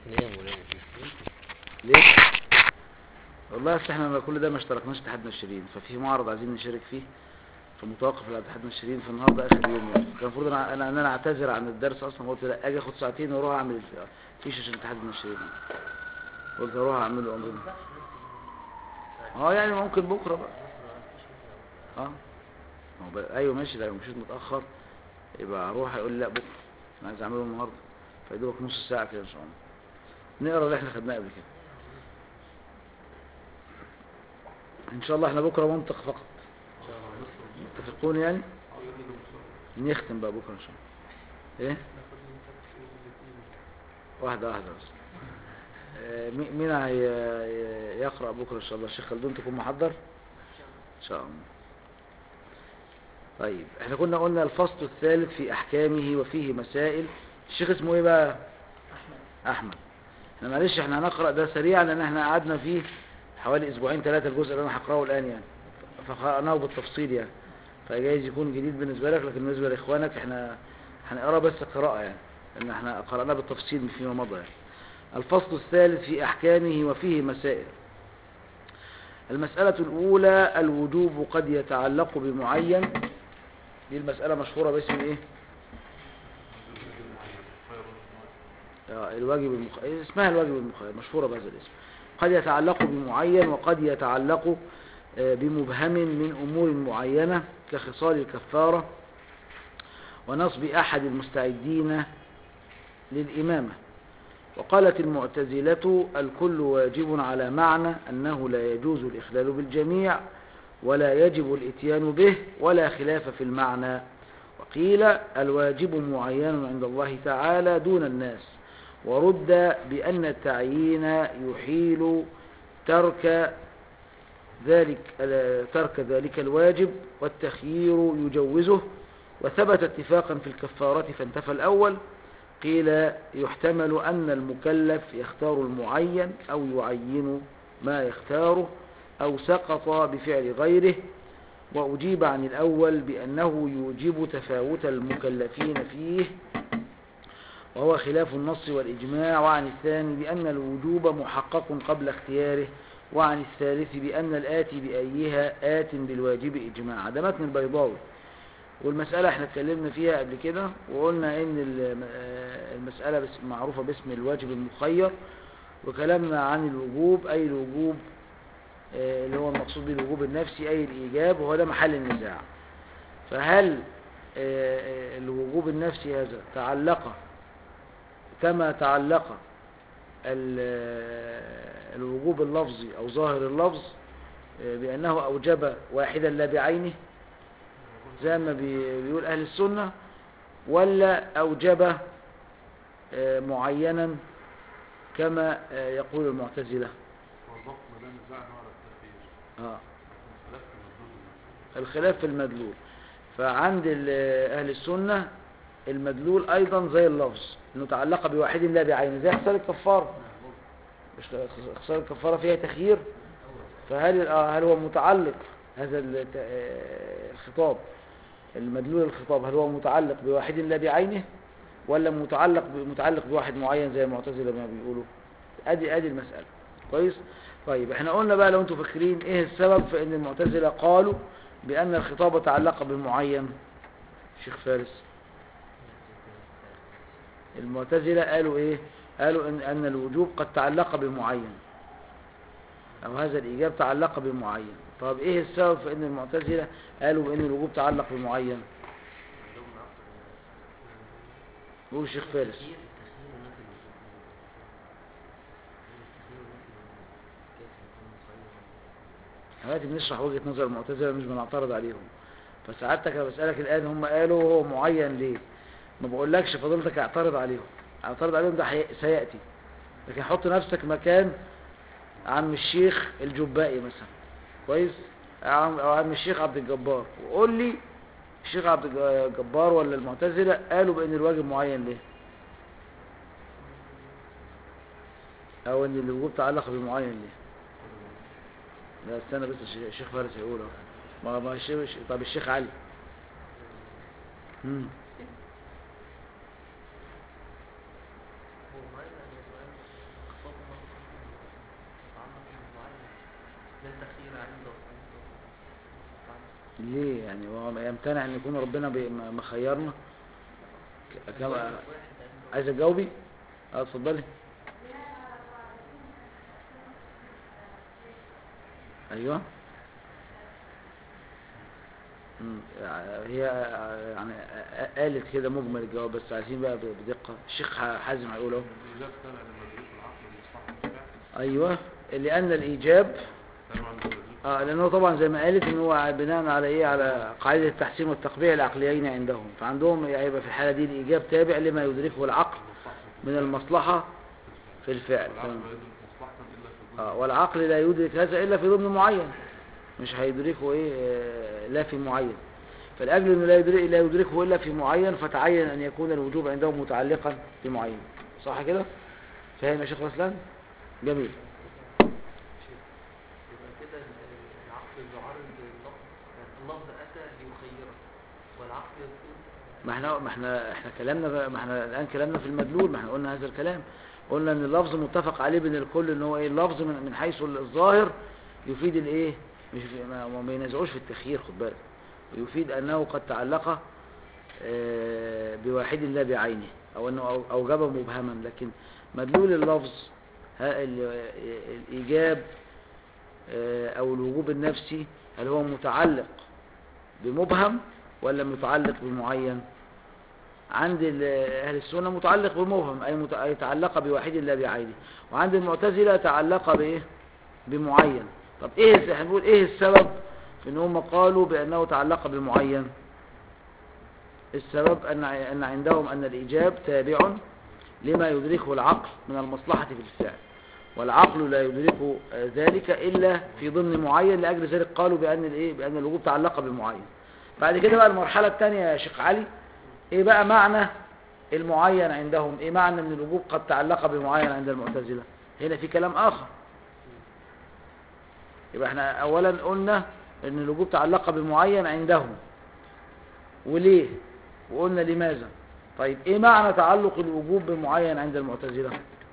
ليه يا مولانا ليه والله اصل احنا ما كل ده ما اشتركناش اتحاد ناشرين ففي معرض عايزين نشارك فيه فمتوقف على اتحاد ناشرين فالنهارده اخر يوم يعني كان المفروض انا انا انا اعتذر عن الدرس اصلا قلت لا اجي اخد ساعتين واروح اعمل فيش عشان اتحاد الناشرين قلت اروح اعمله امر اه يعني ممكن بكره بقى اه ما هو بقى- ايوه ماشي لو مشيت متاخر يبقى اروح يقول لي لا بكره انا عايز اعمله النهارده فيدوبك نص ساعه كده ان شاء الله نقرا اللي احنا خدناه قبل كده ان شاء الله احنا بكره منطق فقط متفقون يعني نختم بقى بكره ان شاء الله ايه واحده واحده بس آه، مي- مين هي- يقرا بكره ان شاء الله الشيخ خلدون تكون محضر ان شاء الله طيب احنا كنا قلنا الفصل الثالث في احكامه وفيه مسائل الشيخ اسمه ايه بقى احمد احنا معلش احنا هنقرا ده سريعا لان احنا قعدنا فيه حوالي اسبوعين ثلاثه الجزء اللي انا هقراه الان يعني فقرأناه بالتفصيل يعني فجايز يكون جديد بالنسبه لك لكن بالنسبه لاخوانك احنا هنقراه بس قراءه يعني لان احنا قرأناه بالتفصيل فيما مضى يعني الفصل الثالث في احكامه وفيه مسائل المسألة الأولى الوجوب قد يتعلق بمعين دي المسألة مشهورة باسم ايه آه، الواجب المخ... اسمها الواجب المخير مشهورة بهذا الاسم قد يتعلق بمعين وقد يتعلق آه، بمبهم من أمور معينة كخصال الكفارة ونصب أحد المستعدين للإمامة وقالت المعتزلة الكل واجب على معنى أنه لا يجوز الإخلال بالجميع ولا يجب الإتيان به ولا خلاف في المعنى وقيل الواجب معين عند الله تعالى دون الناس ورد بأن التعيين يحيل ترك ذلك ترك ذلك الواجب والتخيير يجوزه وثبت اتفاقا في الكفارة فانتفى الأول قيل يحتمل أن المكلف يختار المعين أو يعين ما يختاره أو سقط بفعل غيره وأجيب عن الأول بأنه يوجب تفاوت المكلفين فيه وهو خلاف النص والإجماع وعن الثاني بأن الوجوب محقق قبل اختياره وعن الثالث بأن الآتي بأيها آت بالواجب إجماعا ده متن البيضاوي والمسألة احنا اتكلمنا فيها قبل كده وقلنا ان الم- آه المسألة بس معروفة باسم الواجب المخير وكلامنا عن الوجوب اي الوجوب آه اللي هو المقصود به الوجوب النفسي اي الايجاب وهو ده محل النزاع فهل آه، آه، الوجوب النفسي هذا تعلق كما تعلق ال- آه، الوجوب اللفظي او ظاهر اللفظ آه، بانه اوجب واحدا لا بعينه زي ما بي- بيقول أهل السنة ولا أوجب آه، معينا كما آه، يقول المعتزلة والضبط ما دام نزعنا على التخيير آه. خلاف في المردود الخلاف في المدلول فعند ال- أهل السنة المدلول أيضا زي اللفظ إنه تعلق بواحد لا بعينه زي خسارة الكفارة مش خسارة الكفارة فيها تخيير فهل آه، هل هو متعلق هذا الت- آه، الخطاب المدلول الخطاب هل هو متعلق بواحد لا بعينه ولا متعلق ب- متعلق بواحد معين زي المعتزله ما بيقولوا ادي ادي المساله كويس طيب احنا قلنا بقى لو انتم فاكرين ايه السبب في ان المعتزله قالوا بان الخطاب تعلق بمعين شيخ فارس المعتزله قالوا ايه قالوا ان ان الوجوب قد تعلق بمعين او هذا الايجاب تعلق بمعين طب ايه السبب في ان المعتزله قالوا بان الوجوب تعلق بمعين قول الشيخ فارس التخيير التخيير ونفي الوجوب التخيير ونفي الوجوب كيف يكون مخيرا دلوقتي بنشرح وجهة نظر المعتزلة مش بنعترض عليهم فسعادتك انا بسألك الآن هم قالوا هو معين ليه ما بقولكش فضلتك اعترض عليهم اعترض عليهم ده حي- سيأتي لكن حط نفسك مكان عم الشيخ الجبائي مثلا كويس عم- او عم الشيخ عبد الجبار وقول لي الشيخ عبد الجبار ولا المعتزلة قالوا بان الواجب معين ليه او ان الوجوب تعلق بمعين ليه لا استنى بس الشيخ- الشيخ فارس يقول اهو ما ما الشيخ طب الشيخ علي امم معين لا تخير عنده عنده ليه يعني هو يمتنع ان يكون ربنا بي- م- مخيرنا ك- كما واحد عنده عايز تجاوبي اه اتفضلي ايوه مم، هي يعني قالت كده مجمل الجواب بس عايزين بقى بدقة الشيخ حازم هيقول اهو الإيجاب تابع لمدلول العقل والمصلحة والفعل ايوه لان الايجاب تابع لمدلول اه لانه طبعا زي ما قالت ان هو بناء على ايه على قاعده التحسين والتقبيح العقليين عندهم فعندهم هيبقى في الحاله دي الايجاب تابع لما يدركه العقل المصلحة من المصلحه في الفعل والعقل تمام. لا يدرك مصلحة إلا في ضمن آه والعقل لا يدرك هذا الا في ضمن معين مش هيدركه ايه آه، لا في معين فالاجل انه لا يدرك لا يدركه الا في معين فتعين ان يكون الوجوب عندهم متعلقا بمعين صح كده فاهم يا شيخ رسلان جميل يبقى كده ال- العقل يعارض اللفظ يعني اللفظ أتى ليخيرك والعقل يقول ما احنا ما احنا احنا كلامنا ما احنا الان كلامنا في المدلول ما احنا قلنا هذا الكلام قلنا ان اللفظ متفق عليه بين الكل ان هو ايه اللفظ من, من حيث الظاهر يفيد الايه مش ما, ما بينازعوش في التخيير خد بالك يفيد انه قد تعلق آه، بواحد لا بعينه او انه أو- اوجبه مبهما لكن مدلول اللفظ ها ال- الايجاب آه، او الوجوب النفسي هل هو متعلق بمبهم ولا متعلق بمعين عند ال- أهل السنة متعلق بمبهم أي مت- أي تعلق بواحد لا بعينه وعند المعتزلة تعلق بإيه بمعين طب إيه احنا بنقول إيه السبب في إن هم قالوا بأنه تعلق بمعين السبب أن ع- أن عندهم أن الإيجاب تابع لما يدركه العقل من المصلحة في الفعل والعقل لا يدركه آه، ذلك إلا في ضمن معين لأجل ذلك قالوا بأن الإيه بأن الوجوب تعلق بمعين بعد كده بقى المرحلة الثانية يا شيخ علي ايه بقى معنى المعين عندهم ايه معنى ان الوجوب قد تعلق بمعين عند المعتزلة هنا في كلام اخر يبقى احنا اولا قلنا ان الوجوب تعلق بمعين عندهم وليه وقلنا لماذا طيب ايه معنى تعلق الوجوب بمعين عند المعتزلة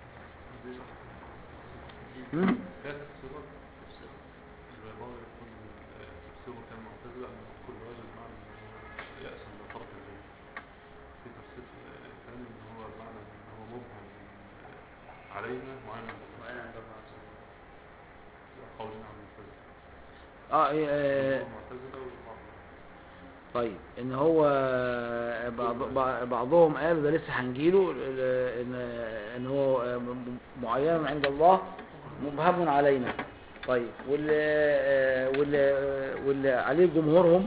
هم؟ كانت الصورة البيضاوي يقول تفسيره كان معتزلة أن كل واجب معنى يأسم لطرف الجميع في تفسير ثاني أن هو معنى أن هو مبهم علينا وعلى وأنا عند الله عز وجل قولنا عن المعتزلة اه إيه، آه، هو معتزلة وبعض طيب ان هو بعض بعض- بعضهم قالوا ده لسه هنجيله ال- ان ان هو م- معين عند الله مبهم علينا طيب واللي واللي واللي عليه جمهورهم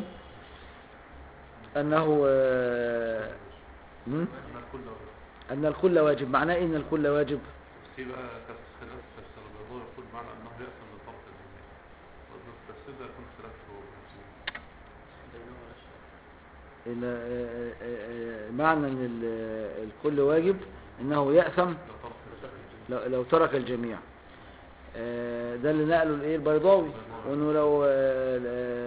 انه آه، م? أن كل واجب ان الكل واجب معناه إيه ان الكل واجب في بقى خلاف تفسير البيضاوي يقول معنى أنه يأسم لطرف الجميع والتفسير ده يكون خلاف مسلم بينهما الأشياء إن آه، آه، آه، معنى ان ال- الكل واجب انه يأثم لطرف الجميع لو, لو ترك الجميع آه، ده اللي نقله الايه البيضاوي وانه لو آه،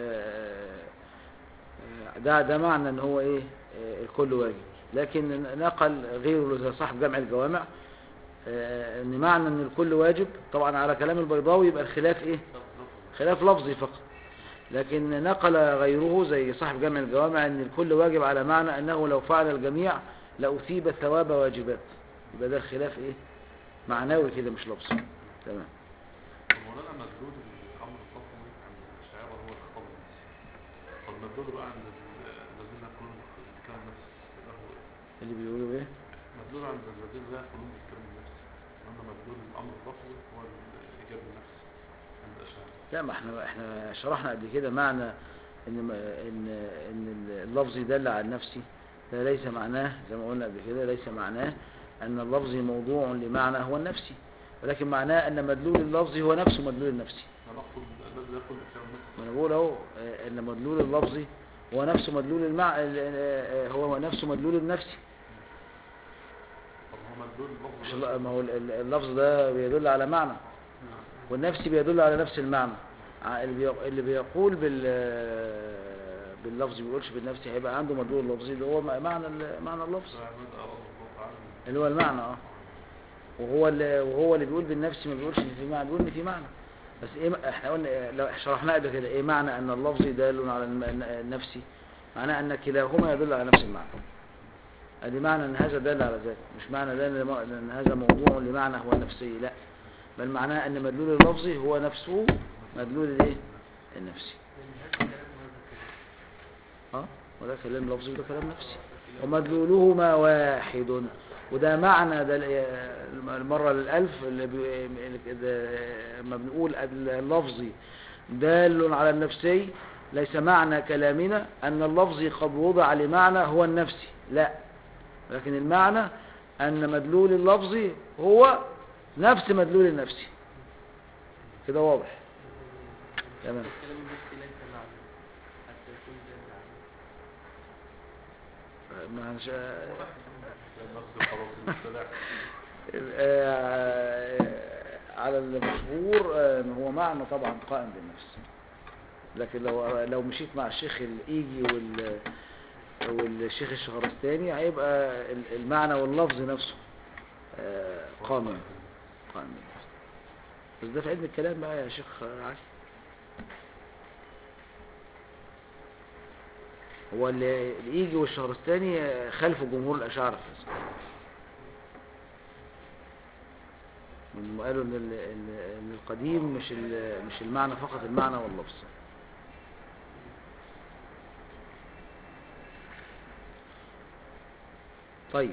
آه، ده ده معنى ان هو ايه آه، الكل واجب لكن نقل غيره زي صاحب جمع الجوامع آه، ان معنى ان الكل واجب طبعا على كلام البيضاوي يبقى الخلاف ايه خلاف لفظي فقط لكن نقل غيره زي صاحب جمع الجوامع ان الكل واجب على معنى انه لو فعل الجميع لأثيب ثواب واجبات يبقى ده الخلاف ايه معنوي كده مش لفظي تمام مولانا مدلول الأمر الفصلي عند الأشاعرة هو الخطاب طب مدلوله بقى عند ال- الذين يقولون بالكلام النفس يبقى هو إيه؟ اللي بيقولوا ايه مدلول عند الذين لا يقولون بالكلام النفس أما مدلول الأمر الفصلي هو الإيجاب النفس عند الأشاعرة لا ما احنا احنا شرحنا قبل كده معنى ان ما- ان ان اللفظ يدل على النفسي ده ليس معناه زي ما قلنا قبل كده ليس معناه ان اللفظ موضوع لمعنى هو النفسي ولكن معناه ان مدلول اللفظ هو نفسه مدلول النفسي أنا أقصد الذي يقول بالكلام النفس ما انا بقول اهو آه، ان مدلول اللفظ هو نفسه مدلول المع... ال- آه، آه، هو نفسه مدلول النفسي طب هو مدلول مش اللفظ الل- ما هو ال- ال- اللفظ ده بيدل على معنى والنفسي بيدل على نفس المعنى ع- اللي بيق- اللي بيقول بال باللفظ بيقولش بالنفسي هيبقى عنده مدلول لفظي اللي هو م- معنى ال- معنى اللفظ ده ماذا أراد الله تعالى اللي هو المعنى اه وهو اللي وهو اللي بيقول بالنفس ما بيقولش ان في معنى بيقول ان في معنى بس ايه احنا قلنا إيه لو شرحنا قبل كده ايه معنى ان اللفظ دال على الم- النفسي معناه ان كلاهما يدل على نفس المعنى ادي معنى ان هذا دال على ذاك مش معنى دال لم- ان هذا موضوع لمعنى هو نفسي لا بل معناه ان مدلول اللفظ هو نفسه مدلول الايه النفسي لأن هذا كلام وهذا كلام اه وده كلام لفظي وده كلام نفسي ومدلولهما واحد وده معنى ده ال- المرة للألف اللي بي- اللي- ده- لما بنقول اللفظي دال على النفسي ليس معنى كلامنا أن اللفظي قد وضع لمعنى هو النفسي لا لكن المعنى أن مدلول اللفظي هو نفس مدلول النفسي كده واضح تمام الكلام النفسي ليس معنى حتى يكون دال عليه ما هنش- نفس خلاص المصطلح آه، على المشهور آه، ان هو معنى طبعا قائم بالنفس لكن لو لو مشيت مع الشيخ الايجي وال والشيخ الشهرستاني هيبقى ال- المعنى واللفظ نفسه آه، قائم قائم بالنفس بس ده في علم الكلام بقى يا شيخ علي هو اللي- الايجي والشهرستاني آه، خلفوا جمهور الاشاعره في هذا. هم قالوا ان ال- ال- ان القديم مش ال- مش المعنى فقط المعنى واللفظ طيب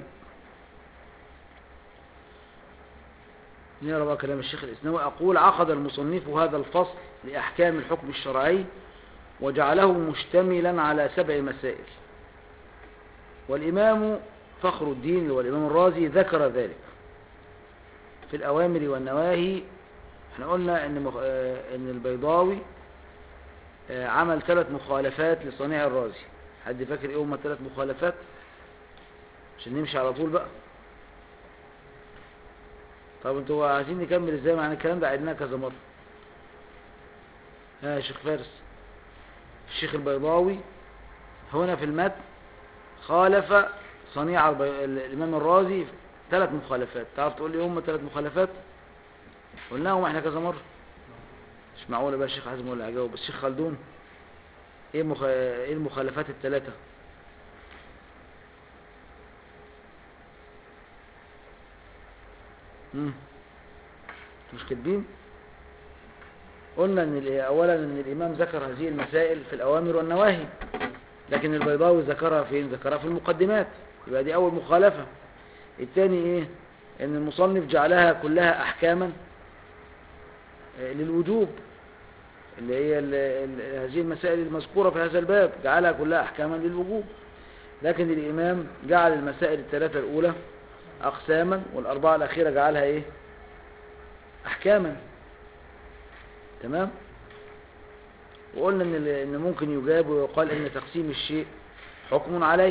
نقرا بقى كلام الشيخ الاسنوي اقول عقد المصنف هذا الفصل لاحكام الحكم الشرعي وجعله مشتملا على سبع مسائل والامام فخر الدين والامام الرازي ذكر ذلك في الأوامر والنواهي احنا قلنا ان مخ... آه، ان البيضاوي آه، عمل ثلاث مخالفات لصنيع الرازي حد فاكر ايه هما الثلاث مخالفات عشان نمشي على طول بقى طب انتوا عايزين نكمل ازاي مع ان الكلام ده عدناه كذا مرة ها يا شيخ فارس الشيخ البيضاوي هنا في المتن خالف صنيع البي... الامام الرازي ثلاث مخالفات تعرف تقول لي هم ثلاث مخالفات قلناهم احنا كذا مرة مش معقول بقى الشيخ حازم هو اللي هيجاوب بس الشيخ خلدون ايه مخ... ايه المخالفات الثلاثة مم. مش كاتبين قلنا ان ال- اولا ان الامام ذكر هذه المسائل في الاوامر والنواهي لكن البيضاوي ذكرها فين ذكرها في المقدمات يبقى دي اول مخالفة الثاني ايه ان المصنف جعلها كلها احكاما آه، للوجوب اللي هي ال ال هذه المسائل المذكورة في هذا الباب جعلها كلها احكاما للوجوب لكن الامام جعل المسائل الثلاثة الاولى اقساما والاربعة الاخيرة جعلها ايه احكاما تمام وقلنا ان ال- ان ممكن يجاب ويقال ان تقسيم الشيء حكم عليه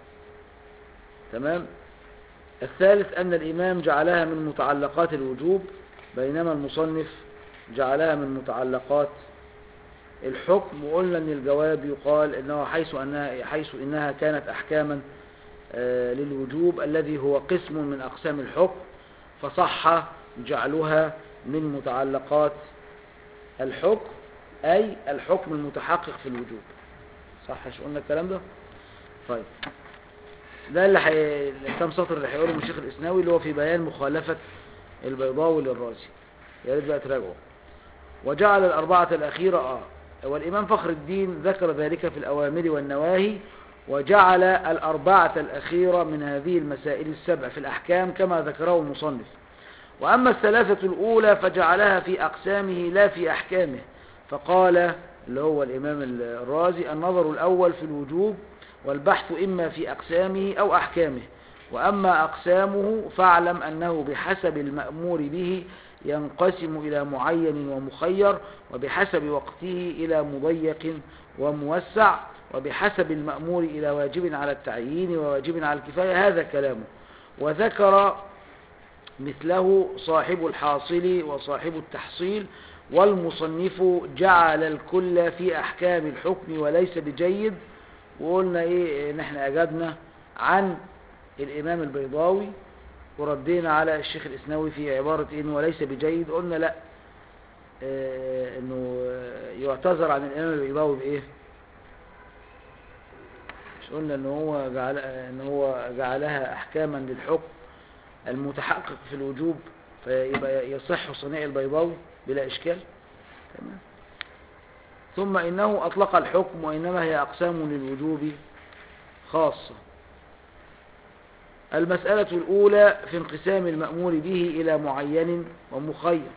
تمام الثالث أن الإمام جعلها من متعلقات الوجوب بينما المصنف جعلها من متعلقات الحكم وقلنا أن الجواب يقال أنه حيث أنها, حيث إنها كانت أحكاما آه، للوجوب الذي هو قسم من أقسام الحكم فصح جعلها من متعلقات الحكم أي الحكم المتحقق في الوجوب صح مش قلنا الكلام ده طيب ده اللي حي... الكام سطر اللي هيقوله من الشيخ الاسناوي اللي هو في بيان مخالفة البيضاوي للرازي يا ريت بقى تراجعوا وجعل الأربعة الأخيرة آه والإمام فخر الدين ذكر ذلك في الأوامر والنواهي وجعل الأربعة الأخيرة من هذه المسائل السبع في الأحكام كما ذكره المصنف وأما الثلاثة الأولى فجعلها في أقسامه لا في أحكامه فقال اللي هو الإمام الرازي النظر الأول في الوجوب والبحث إما في أقسامه أو أحكامه وأما أقسامه فاعلم أنه بحسب المأمور به ينقسم إلى معين ومخير وبحسب وقته إلى مضيق وموسع وبحسب المأمور إلى واجب على التعيين وواجب على الكفاية هذا كلامه وذكر مثله صاحب الحاصل وصاحب التحصيل والمصنف جعل الكل في أحكام الحكم وليس بجيد وقلنا إيه إن إحنا أجبنا عن الإمام البيضاوي وردينا على الشيخ الإسناوي في عبارة إن وليس بجيد قلنا لا آه، إنه آه، يعتذر عن الإمام البيضاوي بإيه مش قلنا إن هو جعل إن هو جعلها أحكاما للحكم المتحقق في الوجوب فيبقى يصح صنيع البيضاوي بلا إشكال تمام ثم إنه أطلق الحكم وإنما هي أقسام للوجوب خاصة المسألة الأولى في انقسام المأمور به إلى معين ومخير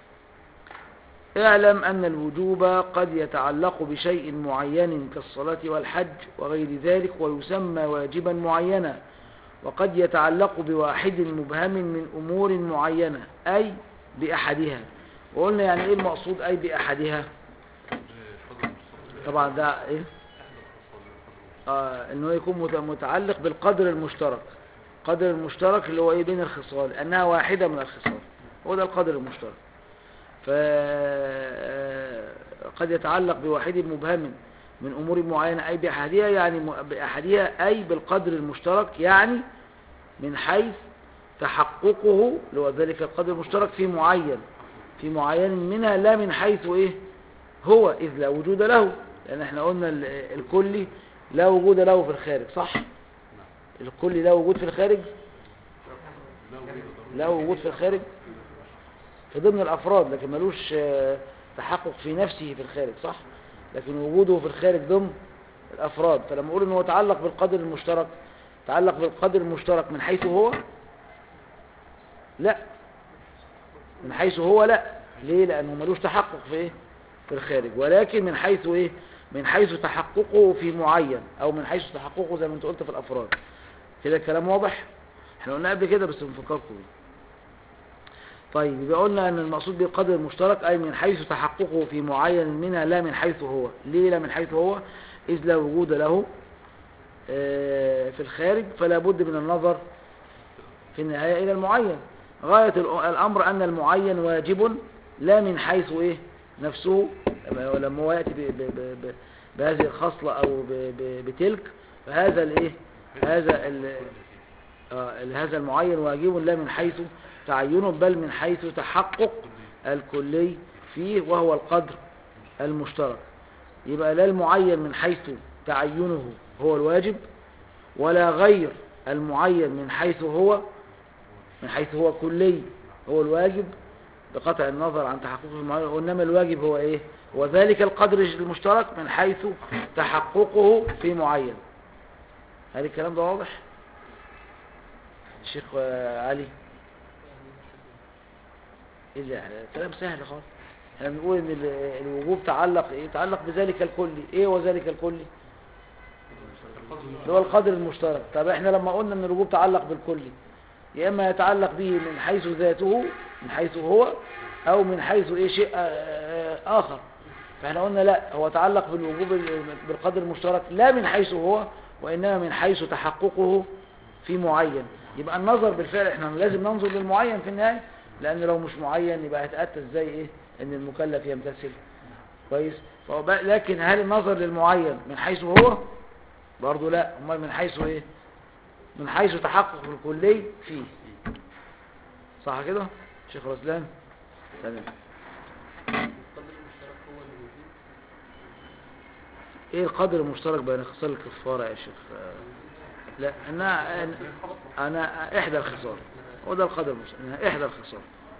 اعلم أن الوجوب قد يتعلق بشيء معين كالصلاة والحج وغير ذلك ويسمى واجبا معينا وقد يتعلق بواحد مبهم من أمور معينة أي بأحدها وقلنا يعني إيه المقصود أي بأحدها قدر المستوى طبعا ده إيه احدى الخصال آه انه يكون مت- متعلق بالقدر المشترك قدر المشترك اللي هو ايه بين الخصال انها واحدة من الخصال هو ده القدر المشترك ف آه، قد يتعلق بواحد مبهم من امور معينة اي باحدها يعني م- باحدها اي بالقدر المشترك يعني من حيث تحققه اللي هو ذلك القدر المشترك في معين في معين منها لا من حيث ايه هو إذ لا وجود له لأن احنا قلنا ال- الكلي لا وجود له في الخارج صح الكلي لا وجود في الخارج لا وجود ضروري لا وجود في الخارج في ضمن الأفراد لكن ملوش آه، تحقق في نفسه في الخارج صح لكن وجوده في الخارج ضمن الأفراد فلما أقول إنه يتعلق بالقدر المشترك يتعلق بالقدر المشترك من حيث هو لا من حيث هو لا ليه لأنه ملوش تحقق في إيه في الخارج ولكن من حيث إيه من حيث تحققه في معين أو من حيث تحققه زي ما أنت قلت في الأفراد كده الكلام واضح احنا قلنا قبل كده بس بنفكركم بيه طيب يبقى قلنا ان المقصود بالقدر المشترك اي من حيث تحققه في معين منها لا من حيث هو ليه لا من حيث هو اذ لا وجود له آه، في الخارج فلا بد من النظر في النهاية الى المعين غاية الأ- الامر ان المعين واجب لا من حيث ايه نفسه لما لما هو يأتي ب- ب- ب- ب- بهذه الخصلة او ب- ب- بتلك فهذا الايه هذا ال- آه، هذا المعين واجب لا من حيث تعينه بل من حيث تحقق الكلي فيه وهو القدر المشترك يبقى لا المعين من حيث تعينه هو الواجب ولا غير المعين من حيث هو من حيث هو كلي هو الواجب بقطع النظر عن تحققه المعين وإنما الواجب هو إيه هو ذلك القدر المشترك من حيث تحققه في معين هل الكلام ده واضح الشيخ آه، علي ايه ده يعني كلام سهل خالص احنا بنقول ان ال- الوجوب تعلق ايه تعلق بذلك الكلي ايه هو ذلك الكلي اللي هو القدر المشترك طب احنا لما قلنا ان الوجوب تعلق بالكلي يا اما يتعلق به من حيث ذاته من حيث هو او من حيث ايه شيء آه، آه، اخر فاحنا قلنا لا هو تعلق بالوجوب ال- بالقدر المشترك لا من حيث هو وانما من حيث تحققه في معين يبقى النظر بالفعل احنا لازم ننظر للمعين في النهايه لان لو مش معين يبقى هتاتى ازاي ايه ان المكلف يمتثل كويس فهو بقى- لكن هل النظر للمعين من حيث هو برضه لا امال من حيث ايه من حيث تحقق الكلي فيه صح كده شيخ رسلان تمام القدر المشترك هو الوجود ايه القدر المشترك بين خصال الكفارة يا شيخ آه، لا انا انا احدى الخصال هو ده القدر المشترك إنها احدى الخصال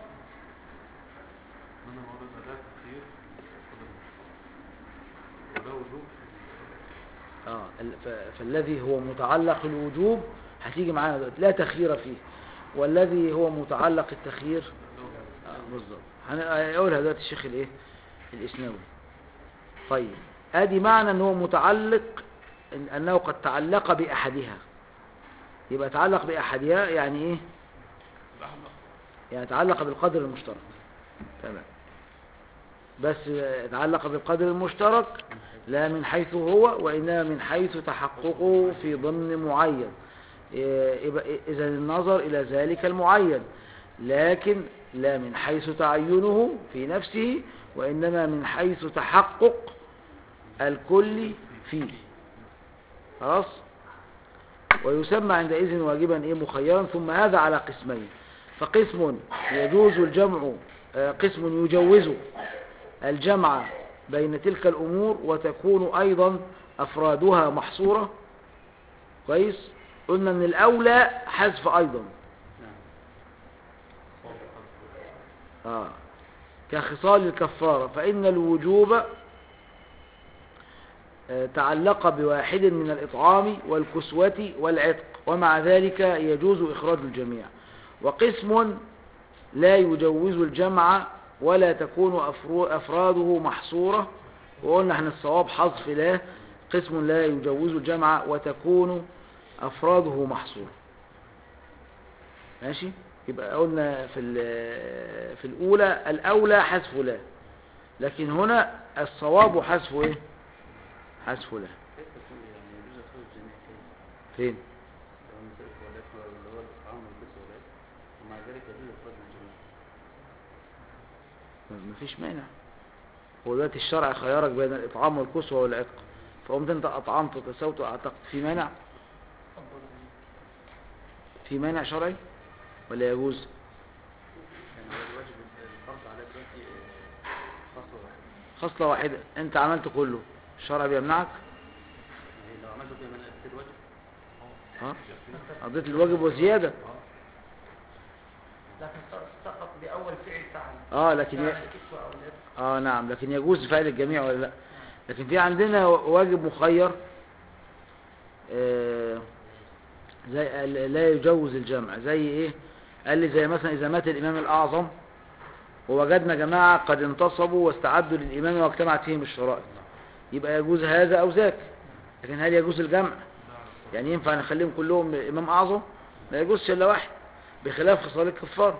انا ورد لا تخيير قدر المستوى ولا وجوب اه ال- ف- فالذي هو متعلق الوجوب هتيجي معانا دلوقتي لا تخيير فيه والذي هو متعلق التخيير آه بالظبط هن- هيقولها دلوقتي الشيخ الايه الاسناوي طيب ادي معنى ان هو متعلق إن انه قد تعلق باحدها يبقى تعلق باحدها يعني ايه يعني تعلق بالقدر المشترك تمام بس تعلق بالقدر المشترك لا من حيث هو وإنما من حيث تحققه في ضمن معين إذا النظر إلى ذلك المعين لكن لا من حيث تعينه في نفسه وإنما من حيث تحقق الكل فيه خلاص ويسمى عندئذ واجبا إيه مخيرا ثم هذا على قسمين فقسم يجوز الجمع آه، قسم يجوز الجمع بين تلك الأمور وتكون أيضا أفرادها محصورة كويس قلنا أن الأولى حذف أيضا نعم آه. كخصال الكفارة فإن الوجوب آه، تعلق بواحد من الإطعام والكسوة والعتق ومع ذلك يجوز إخراج الجميع وقسم لا يجوز الجمع ولا تكون أفرو- أفراده محصورة وقلنا احنا الصواب حذف لا قسم لا يجوز الجمع وتكون أفراده محصورة ماشي يبقى قلنا في ال- في الأولى الأولى حذف لا لكن هنا الصواب حذف إيه حذف لا كيف تكون يعني يجوز اخراج الجميع كيف؟ فين لو مثل التواليت اللي هو الطعام والكسوة والعيش ومع ذلك يجوز اخراج الجميع مفيش مانع هو دلوقتي الشرع خيرك بين الإطعام والكسوة والعتق فقمت أنت أطعمت وكسوت وأعتقت في مانع في مانع شرعي ولا يجوز يعني هو الواجب الفرض على دلوقتي آه، خطوة واحدة خصلة واحدة أنت عملت كله الشرع بيمنعك يعني لو عملته كده انا اديت الواجب ها قضيت الواجب وزيادة لكن سقط بأول فعل فعل اه لكن ي... كان الكسوة أو العتق اه نعم لكن يجوز فعل الجميع ولا لا لكن في عندنا واجب مخير آه زي لا يجوز الجمع زي ايه قال لي زي مثلا اذا مات الامام الاعظم ووجدنا جماعة قد انتصبوا واستعدوا للامامة واجتمعت فيهم الشرائط يبقى يجوز هذا او ذاك لكن هل يجوز الجمع يعني ينفع نخليهم كلهم امام اعظم لا يجوزش الا واحد بخلاف خصال الكفار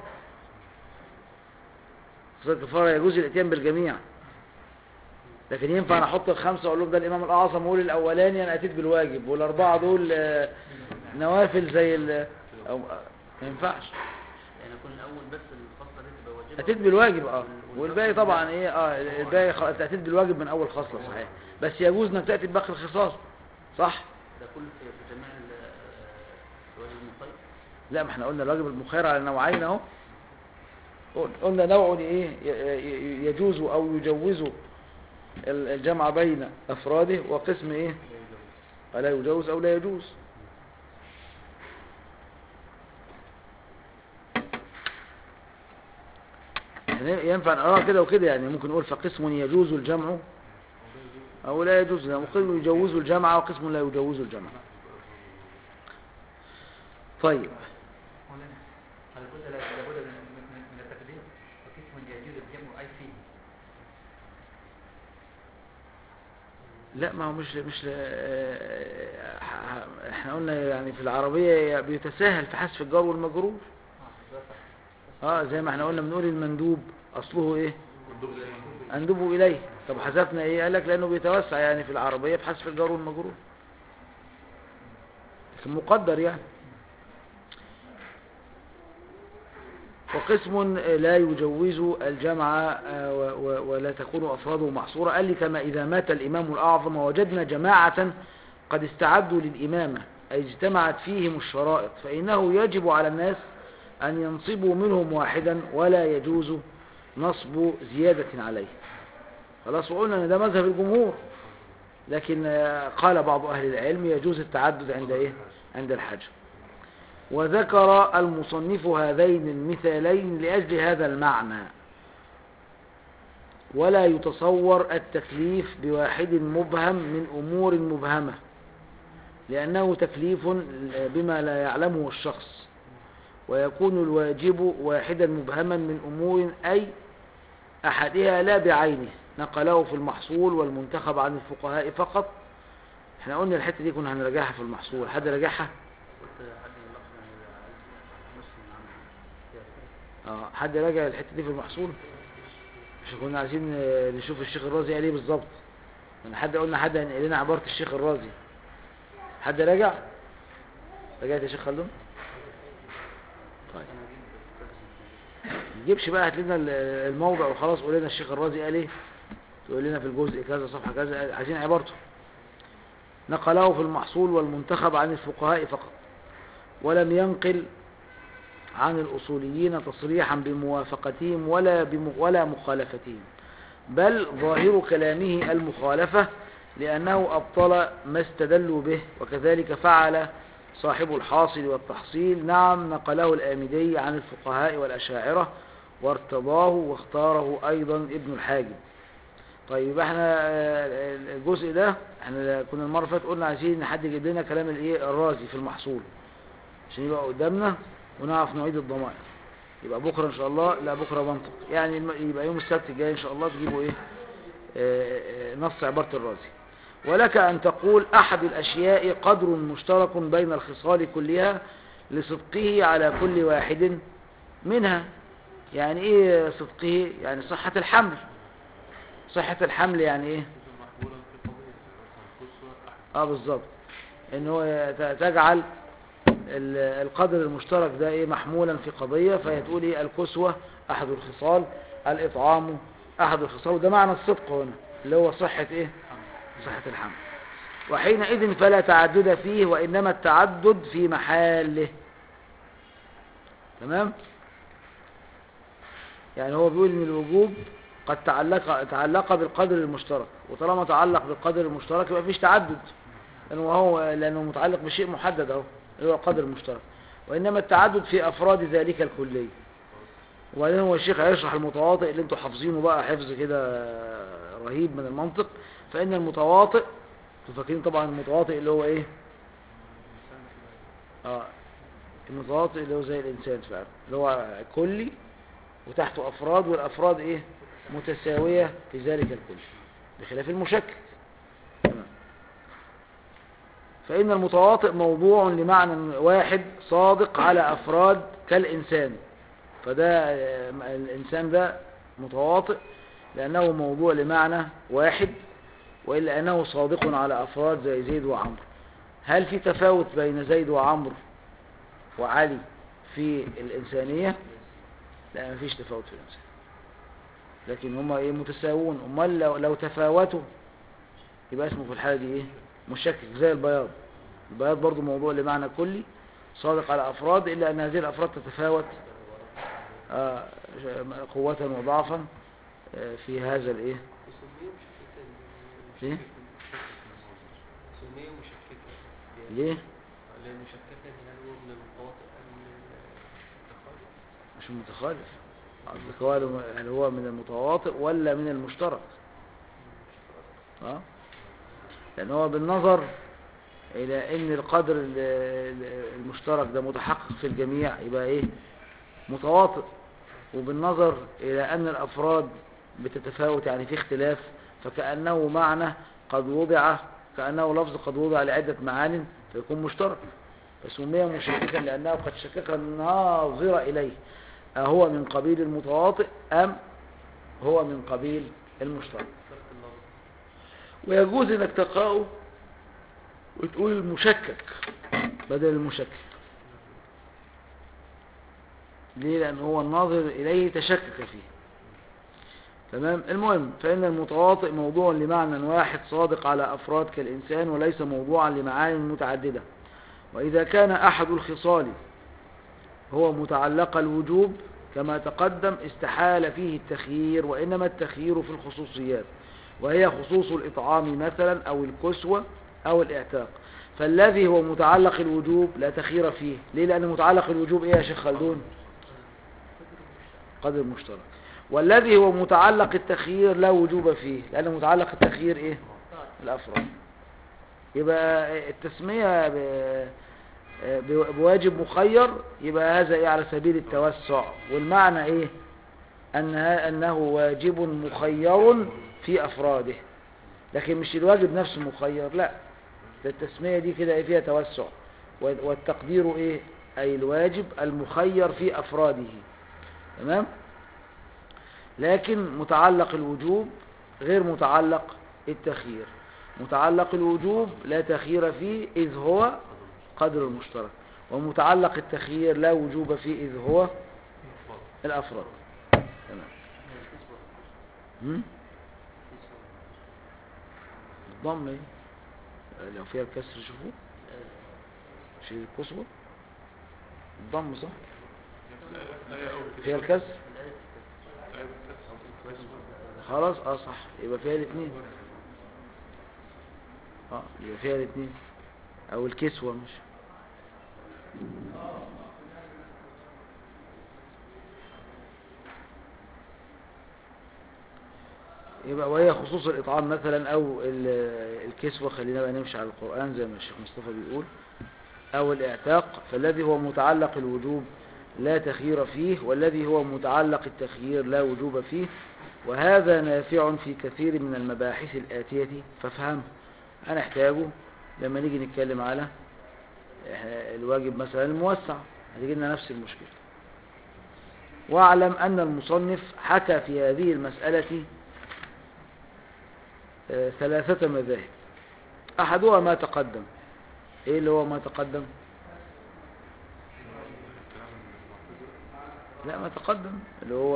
خصال الكفار يجوز الاتيان بالجميع لكن ينفع انا احط الخمسه واقول لهم ده الامام الاعظم واقول الاولاني انا اتيت بالواجب والاربعه دول آه، نوافل زي ال أو ما ينفعش يعني يكون الاول بس الخاصة دي تبقى واجبة اتيت بالواجب اه وال- والباقي طبعا ايه اه الباقي خ- اتيت بالواجب من اول خصله صحيح بس يجوز انك تاتي بباقي الخصال صح ده كل في في جميع ال- آه، الواجب المخير لا ما احنا قلنا الواجب المخير على نوعين اهو قل- قلنا نوع ايه ي- ي- يجوز او يجوز ال- الجمع بين افراده وقسم ايه ولا يجوز او لا يجوز يعني ينفع نقراها كده وكده يعني ممكن نقول فقسم يجوز الجمع او لا يجوز لا قسم يجوز الجمع وقسم لا يجوز الجمع طيب مولانا لابد لابد من من- من من التقديم وقسم يجوز الجمع أي فيه لا ما هو مش مش آه، ح- احنا قلنا يعني في العربية بيتساهل في حذف الجار والمجرور اه ده صح اه زي ما احنا قلنا بنقول المندوب اصله ايه اندبه اليه طب حذفنا ايه قال لك لانه بيتوسع يعني في العربية في حذف الجار والمجرور لكن مقدر يعني وقسم لا يجوز الجمع آه، و- و- ولا تكون أفراده محصورة قال لي كما إذا مات الإمام الأعظم ووجدنا جماعة قد استعدوا للإمامة أي اجتمعت فيهم الشرائط فإنه يجب على الناس أن ينصبوا منهم واحدا ولا يجوز نصب زيادة عليه خلاص وقلنا أن ده مذهب الجمهور لكن آه، قال بعض أهل العلم يجوز التعدد عند إيه؟ عند الحج وذكر المصنف هذين المثالين لأجل هذا المعنى ولا يتصور التكليف بواحد مبهم من أمور مبهمة لأنه تكليف بما لا يعلمه الشخص ويكون الواجب واحدا مبهما من أمور أي أحدها لا بعينه نقله في المحصول والمنتخب عن الفقهاء فقط احنا قلنا الحتة دي كنا هنراجعها في المحصول حد راجعها قلت حد من اللفظ يعني عايز مسلم عنه اه حد راجع الحته دي في المحصول مش كنا عايزين آه، نشوف الشيخ الرازي قال ايه بالظبط من حد قلنا حد هينقل لنا عباره الشيخ الرازي حد راجع رجعت يا شيخ خلدون طيب نجيبش بقى هات لنا ال- الموضع وخلاص قول لنا الشيخ الرازي قال ايه تقول لنا في الجزء كذا صفحه كذا عايزين عبارته نقله في المحصول والمنتخب عن الفقهاء فقط ولم ينقل عن الأصوليين تصريحا بموافقتهم ولا, بم ولا مخالفتهم بل ظاهر كلامه المخالفة لأنه أبطل ما استدلوا به وكذلك فعل صاحب الحاصل والتحصيل نعم نقله الآمدي عن الفقهاء والأشاعرة وارتضاه واختاره أيضا ابن الحاجب طيب يبقى احنا آه، الجزء ده احنا كنا المرة اللي فاتت قلنا عايزين حد يجيب لنا كلام الايه الرازي في المحصول عشان يبقى قدامنا ونعرف نعيد الضمائر يبقى بكرة ان شاء الله لا بكرة منطق يعني الم- يبقى يوم السبت الجاي ان شاء الله تجيبوا ايه آه، آه، نص عبارة الرازي ولك أن تقول أحد الأشياء قدر مشترك بين الخصال كلها لصدقه على كل واحد منها يعني إيه صدقه؟ يعني صحة الحمل صحة الحمل يعني إيه؟ محمولا في قضية مثلا قصوى أحد اه بالظبط ان هو ت- تجعل ال- القدر المشترك ده ايه محمولا في قضية فهي تقول ايه الكسوة احد الخصال الاطعام احد الخصال وده معنى الصدق هنا اللي هو صحة ايه صحة الحمل وحينئذ فلا تعدد فيه وانما التعدد في محله تمام يعني هو بيقول ان الوجوب قد تعلق تعلق بالقدر المشترك وطالما تعلق بالقدر المشترك يبقى مفيش تعدد لانه هو لانه متعلق بشيء محدد اهو اللي هو القدر المشترك وانما التعدد في افراد ذلك الكلي وبعدين هو الشيخ هيشرح المتواطئ اللي انتوا حافظينه بقى حفظ كده رهيب من المنطق فان المتواطئ انتوا فاكرين طبعا المتواطئ اللي هو ايه اه المتواطئ اللي هو زي الانسان فعلا اللي هو كلي وتحته افراد والافراد ايه متساوية في ذلك الكل بخلاف المشكل تمام. فإن المتواطئ موضوع لمعنى واحد صادق على أفراد كالإنسان فده آه، الإنسان ده متواطئ لأنه موضوع لمعنى واحد وإلا أنه صادق على أفراد زي زيد وعمرو هل في تفاوت بين زيد وعمرو وعلي في الإنسانية لا مفيش تفاوت في الإنسان لكن هما ايه متساوون امال لو, لو تفاوتوا يبقى اسمه في الحالة دي ايه مشكك زي البياض البياض برضو موضوع لمعنى كلي صادق على افراد الا ان هذه الافراد تتفاوت آه، قوة وضعفا آه، في هذا الايه وسميه مشككة في سميه مشككة ليه لأن مشككة إن هل هو من المتواطئ أم من المتخالف مش متخالف قصدك هو هل هو من المتواطئ ولا من المشترك اه لان هو بالنظر الى ان القدر ال- ال- المشترك ده متحقق في الجميع يبقى ايه متواطئ وبالنظر الى ان الافراد بتتفاوت يعني في اختلاف فكأنه معنى قد وضع كأنه لفظ قد وضع لعدة معان فيكون مشترك فسمي مشككا لأنه قد شكك الناظر إليه أهو من قبيل المتواطئ أم هو من قبيل المشترك فرق النظر ويجوز انك تقرأه وتقول المشكك بدل المشكك ليه لأن هو الناظر إليه تشكك فيه تمام المهم فإن المتواطئ موضوع لمعنى واحد صادق على أفراد كالإنسان وليس موضوعا لمعان متعددة وإذا كان أحد الخصال هو متعلق الوجوب كما تقدم استحال فيه التخيير وإنما التخيير في الخصوصيات وهي خصوص الإطعام مثلا أو الكسوة أو الاعتاق فالذي هو متعلق الوجوب لا تخير فيه ليه لأن متعلق الوجوب إيه يا شيخ خلدون قدر مشترك والذي هو متعلق التخيير لا وجوب فيه لأن متعلق التخيير إيه الأفراد يبقى التسمية ب- ب- بواجب مخير يبقى هذا إيه على سبيل التوسع والمعنى إيه أنها أنه واجب مخير في أفراده لكن مش الواجب نفسه مخير لا ده التسمية دي كده إيه فيها توسع وال- والتقدير إيه أي الواجب المخير في أفراده تمام لكن متعلق الوجوب غير متعلق التخيير متعلق الوجوب لا تخيير فيه إذ هو قدر المشترك ومتعلق التخيير لا وجوب فيه إذ هو الأفراد تمام الكسوة. هم؟ الكسوة. الضم ايه لو فيها الكسر شوفوا شيل القصوى الضم صح الآية أول فيها الكسر الآية الآية بالكسر خلاص اه صح يبقى فيها الاثنين اه يبقى فيها الاثنين او الكسوة مش يبقى وهي خصوص الإطعام مثلا أو ال- الكسوة خلينا بقى نمشي على القرآن زي ما الشيخ مصطفى بيقول أو الإعتاق فالذي هو متعلق الوجوب لا تخيير فيه والذي هو متعلق التخيير لا وجوب فيه وهذا نافع في كثير من المباحث الآتية فافهمه هنحتاجه لما نيجي نتكلم على إح- الواجب مثلا الموسع هتيجي لنا نفس المشكلة واعلم أن المصنف حكى في هذه المسألة آه، ثلاثة مذاهب أحدها ما تقدم إيه اللي هو ما تقدم لا ما تقدم اللي هو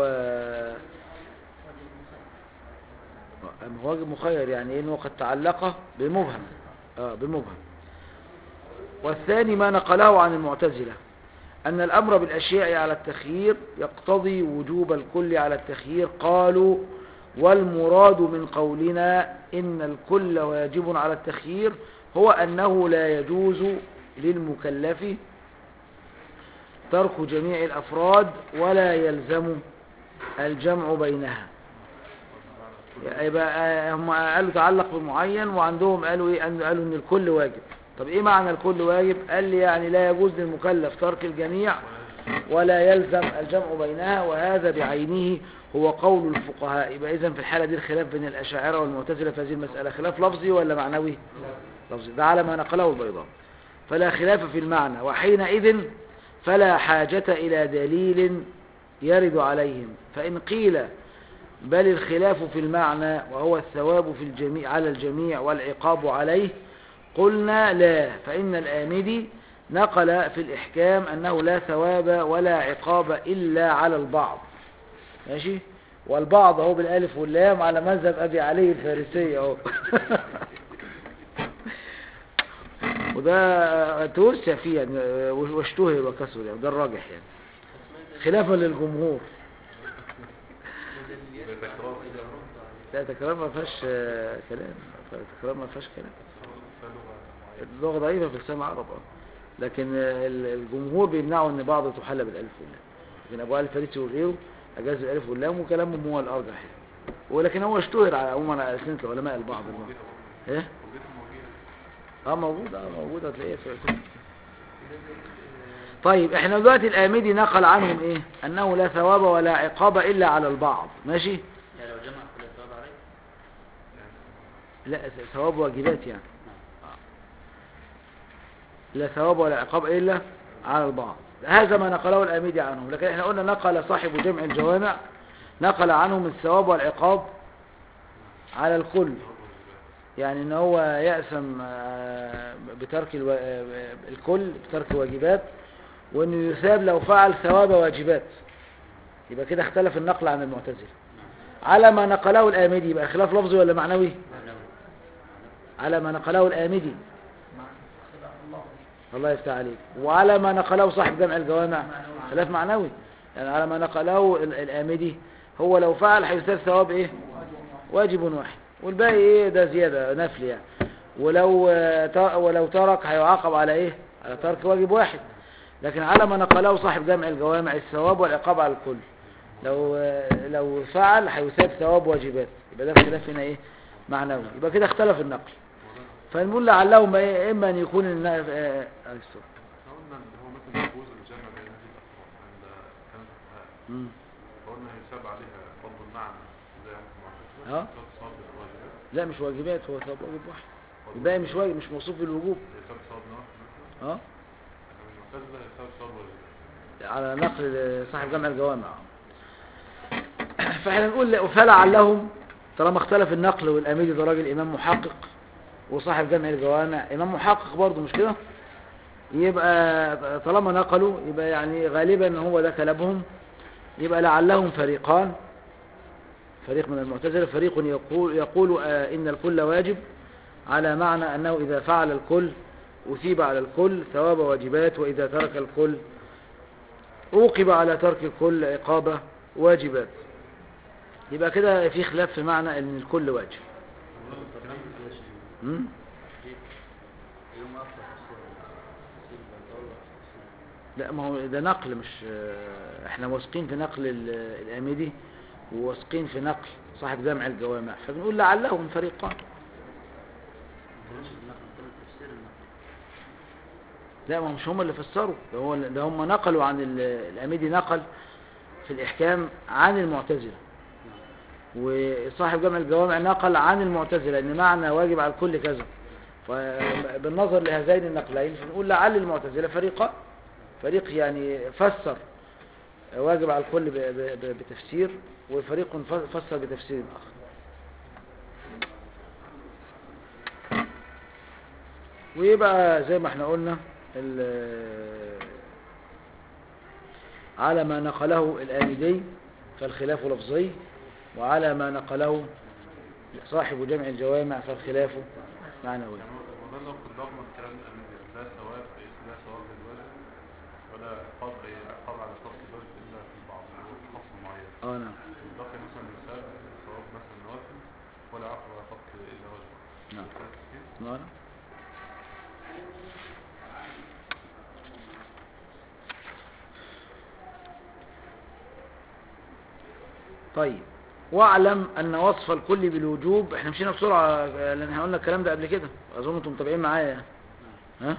أم واجب مخير يعني إيه إنه قد تعلق بمبهم آه بمبهم والثاني ما نقله عن المعتزلة أن الأمر بالأشياء على التخيير يقتضي وجوب الكل على التخيير قالوا والمراد من قولنا إن الكل واجب على التخيير هو أنه لا يجوز للمكلف ترك جميع الأفراد ولا يلزم الجمع بينها يبقى هم قالوا تعلق بمعين وعندهم قالوا ايه قالوا قالوا ان الكل واجب طب ايه معنى الكل واجب قال لي يعني لا يجوز للمكلف ترك الجميع ولا يلزم الجمع بينها وهذا بعينه هو قول الفقهاء يبقى اذا في الحالة دي الخلاف بين الأشاعرة والمعتزلة في هذه المسألة خلاف لفظي ولا معنوي لفظي ده على ما نقله البيضاوي فلا خلاف في المعنى وحينئذ فلا حاجة إلى دليل يرد عليهم فإن قيل بل الخلاف في المعنى وهو الثواب في الجميع على الجميع والعقاب عليه قلنا لا فإن الآمدي نقل في الإحكام أنه لا ثواب ولا عقاب إلا على البعض ماشي والبعض هو بالالف واللام على مذهب ابي علي الفارسي اهو وده توسع فيه يعني واشتهر وكسر يعني ده الراجح يعني خلافا للجمهور تكرار لا تكرار ما فيهاش آه، كلام تكرار ما فيهاش كلام اللغة ضعيفة في لسان العرب اه لكن آه، ال- الجمهور بيمنعوا ان بعض تحل بالالف واللام لكن ابو علي الفارسي وغيره اجاز الالف واللام وكلامهم هو الارجح يعني. ولكن هو اشتهر على عموما على السنة العلماء البعض البعض ايه اه موجود اه موجود هتلاقيه في كتب. طيب احنا دلوقتي الآمدي نقل عنهم ايه انه لا ثواب ولا عقاب الا على البعض ماشي يعني لو جمع فلا ثواب عليه لا ثواب واجبات يعني لا ثواب ولا عقاب الا على البعض هذا ما نقله الآمدي عنهم لكن احنا قلنا نقل صاحب جمع الجوامع نقل عنهم الثواب والعقاب على الكل يعني ان هو يأثم آه، بترك الو... آه، الكل بترك واجبات وانه يثاب لو فعل ثواب واجبات يبقى كده اختلف النقل عن المعتزلة على ما نقله الآمدي يبقى خلاف لفظي ولا معنوي على ما نقله الآمدي الله يفتح عليك وعلى ما نقله صاحب جمع الجوامع خلاف معنوي يعني على ما نقله ال- الآمدي هو لو فعل هيثاب ثواب ايه واجب واحد والباقي ايه ده زيادة نفل يعني ولو آه، ت- ولو ترك هيعاقب على ايه على ترك واجب واحد لكن على ما نقله صاحب جمع الجوامع الثواب والعقاب على الكل لو آه، لو فعل هيثاب ثواب واجبات يبقى ده اختلاف هنا ايه معنوي يبقى كده اختلف النقل فنقول لعلهم إيه اما ان يكون النا- آه، آه، السوري. احنا قلنا ان هو مثلا يجوز الجمع بين هذه الافراد عند كلام الفقهاء مم. فقلنا هيساب عليها فضل المعنى زي ما اه. المعتزله ثواب الواجبات لا مش واجبات هو ثواب واجب واحد الباقي مش واجب مش موصوف بالوجوب هيساب ثواب نوافل مثلا اه لكن المعتزله هيساب ثواب واجبات على نقل صاحب جمع الجوامع فاحنا نقول لا- فلعلهم طالما اختلف النقل والاميري ده راجل امام محقق وصاحب جمع الجوامع امام محقق برضه مش كده يبقى طالما نقلوا يبقى يعني غالبا هو ده كلامهم يبقى لعلهم فريقان فريق من المعتزلة فريق يقول يقول آه، إن الكل واجب على معنى أنه إذا فعل الكل أثيب على الكل ثواب واجبات وإذا ترك الكل عوقب على ترك الكل عقابة واجبات يبقى كده في خلاف في معنى أن الكل واجب الكلام ده شيء م? يوم أفضل تفسير تفسير البلدور تفسير لا ما هو ده نقل مش احنا واثقين في نقل ال- الآمدي وواثقين في نقل صاحب جامع الجوامع فبنقول لعلهم فريقان مش النقل كل تفسير النقل لا ما هم مش هم اللي فسروا ده, هو ده هم نقلوا عن ال- الأميدي نقل في الإحكام عن المعتزلة وصاحب جامع الجوامع نقل عن المعتزلة ان معنى واجب على الكل كذا فبالنظر لهذين النقلين فنقول لعل المعتزلة فريقان فريق يعني فسر واجب على الكل ب- ب- ب- بتفسير وفريق ف- فسر بتفسير آخر ويبقى زي ما احنا قلنا ال- على ما نقله الآمدي فالخلاف لفظي وعلى ما نقله صاحب جمع الجوامع فالخلاف معنوي يعني هو ده لو كنت ضمن كلام الأمير لا ثواب لا ثواب للواجب ولا عقاب عقاب على ترك الواجب إلا في البعض اللي هو في خاص معين اه نعم باقي مثلا مثال ثواب مثلا نوافل ولا عقب على ترك إلا واجب نعم فاهم كيف؟ نعم طيب واعلم ان وصف الكل بالوجوب احنا مشينا بسرعه لان احنا قلنا الكلام ده قبل كده اظن انتم متابعين معايا ها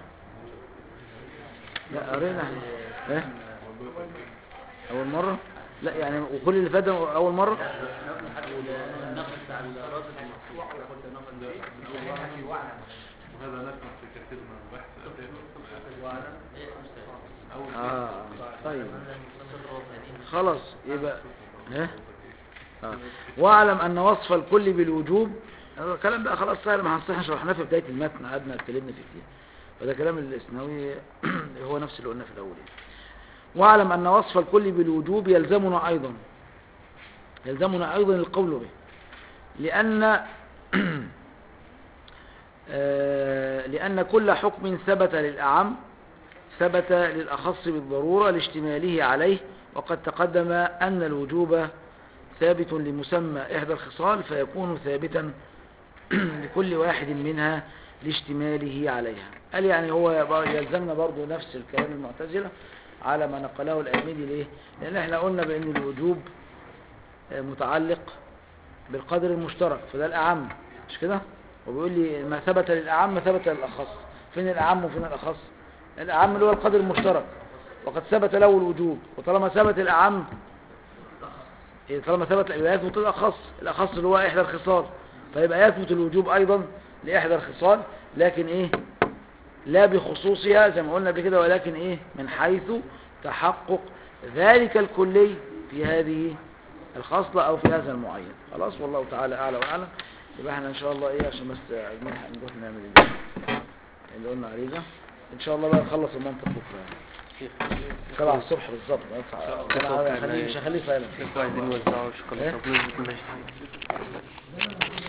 لا قرينا احنا ها اول مره لا يعني وكل اللي فات ده اول مره النقل بتاع الرازق المقصود قلت نقل فيه وهذا نفهم في كثير من البحث أتيت وعلم هي خمسة أول اه طيب نقل الرازق خلاص يبقى ها آه. واعلم ان وصف الكل بالوجوب هذا الكلام بقى خلاص سهل ما هنصح شرحناه في بدايه المتن قعدنا اتكلمنا فيه كتير فده كلام الاسنوي هو نفس اللي قلنا في الاول يعني. واعلم ان وصف الكل بالوجوب يلزمنا ايضا يلزمنا ايضا القول به لان آه، لان كل حكم ثبت للاعم ثبت للأخص بالضرورة لاشتماله عليه وقد تقدم أن الوجوب ثابت لمسمى إحدى الخصال فيكون ثابتا لكل واحد منها لاشتماله عليها قال يعني هو بر- يلزمنا برضو نفس الكلام المعتزلة على ما نقله الأميدي ليه لأن احنا قلنا بأن الوجوب آه، متعلق بالقدر المشترك فده الأعم مش كده وبيقول لي ما ثبت للأعم ثبت للأخص فين الأعم وفين الأخص الأعم اللي هو القدر المشترك وقد ثبت له الوجوب وطالما ثبت الأعم إيه، طالما ثبت يبقى يثبت الأخص الأخص اللي هو إحدى الخصال فيبقى يثبت الوجوب أيضا لإحدى الخصال لكن إيه لا بخصوصها زي ما قلنا قبل كده ولكن إيه من حيث تحقق ذلك الكلي في هذه الخصلة أو في هذا المعين خلاص والله تعالى أعلى وأعلم يبقى احنا إن شاء الله إيه عشان بس نلحق نروح نعمل اللي- اللي قلنا عليه ده إن شاء الله بقى نخلص المنطق بكرة يعني سبعة الصبح بالظبط أنا هخليه- مش هخليه فعلا عايزين يوزعوا شوكولاتة إيه؟ بنسبة 100